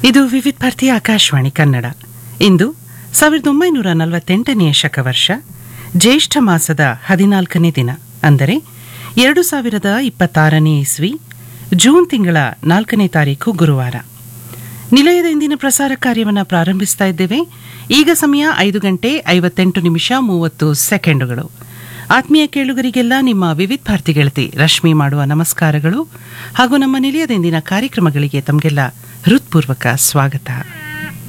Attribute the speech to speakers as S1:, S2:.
S1: ಇದು ವಿವಿಧ ಭಾರತಿ ಆಕಾಶವಾಣಿ ಕನ್ನಡ ಇಂದು ಸಾವಿರದ ಒಂಬೈನೂರ ನಲವತ್ತೆಂಟನೆಯ ಶಕವರ್ಷ ಜ್ಯೇಷ್ಠ ಮಾಸದ ಹದಿನಾಲ್ಕನೇ ದಿನ ಅಂದರೆ ಎರಡು ಸಾವಿರದ ಇಪ್ಪತ್ತಾರನೇ ಇಸ್ವಿ ಜೂನ್ ತಿಂಗಳ ನಾಲ್ಕನೇ ತಾರೀಕು ಗುರುವಾರ ನಿಲಯದ ಇಂದಿನ ಪ್ರಸಾರ ಕಾರ್ಯವನ್ನು ಪ್ರಾರಂಭಿಸ್ತಾ ಇದ್ದೇವೆ ಈಗ ಸಮಯ ಐದು ಗಂಟೆ ಐವತ್ತೆಂಟು ನಿಮಿಷ ಮೂವತ್ತು ಸೆಕೆಂಡುಗಳು ಆತ್ಮೀಯ ಕೇಳುಗರಿಗೆಲ್ಲ ನಿಮ್ಮ ವಿವಿಧ ಭಾರತಿ ಗೆಳತಿ ರಶ್ಮಿ ಮಾಡುವ ನಮಸ್ಕಾರಗಳು ಹಾಗೂ ನಮ್ಮ ನಿಲಯದ ಇಂದಿನ ಕಾರ್ಯಕ್ರಮಗಳಿಗೆ ತಮಗೆಲ್ಲ ಹೃತ್ಪೂರ್ವಕ ಸ್ವಾಗತ